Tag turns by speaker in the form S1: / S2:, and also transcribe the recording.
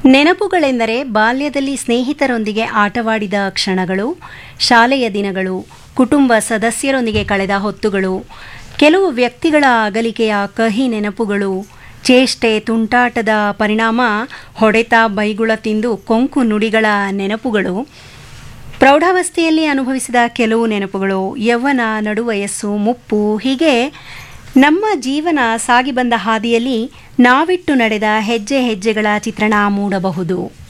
S1: ನೆನಪುಗಳೆಂದರೆ ಬಾಲ್ಯದಲ್ಲಿ ಸ್ನೇಹಿತರೊಂದಿಗೆ ಆಟವಾಡಿದ ಕ್ಷಣಗಳು ಶಾಲೆಯ ದಿನಗಳು ಕುಟುಂಬ ಸದಸ್ಯರೊಂದಿಗೆ ಕಳೆದ ಹೊತ್ತುಗಳು ಕೆಲವು ವ್ಯಕ್ತಿಗಳ ಅಗಲಿಕೆಯ ಕಹಿ ನೆನಪುಗಳು ಚೇಷ್ಟೆ ತುಂಟಾಟದ ಪರಿಣಾಮ ಹೊಡೆತ ಬೈಗುಳ ತಿಂದು ಕೊಂಕು ನುಡಿಗಳ ನೆನಪುಗಳು ಪ್ರೌಢಾವಸ್ಥೆಯಲ್ಲಿ ಅನುಭವಿಸಿದ ಕೆಲವು ನೆನಪುಗಳು ಯೌವನ ನಡುವಯಸ್ಸು ಮುಪ್ಪು ಹೀಗೆ ನಮ್ಮ ಜೀವನ ಸಾಗಿ ಬಂದ ಹಾದಿಯಲ್ಲಿ ನಾವಿಟ್ಟು ನಡೆದ ಹೆಜ್ಜೆ ಹೆಜ್ಜೆಗಳ ಚಿತ್ರಣ ಮೂಡಬಹುದು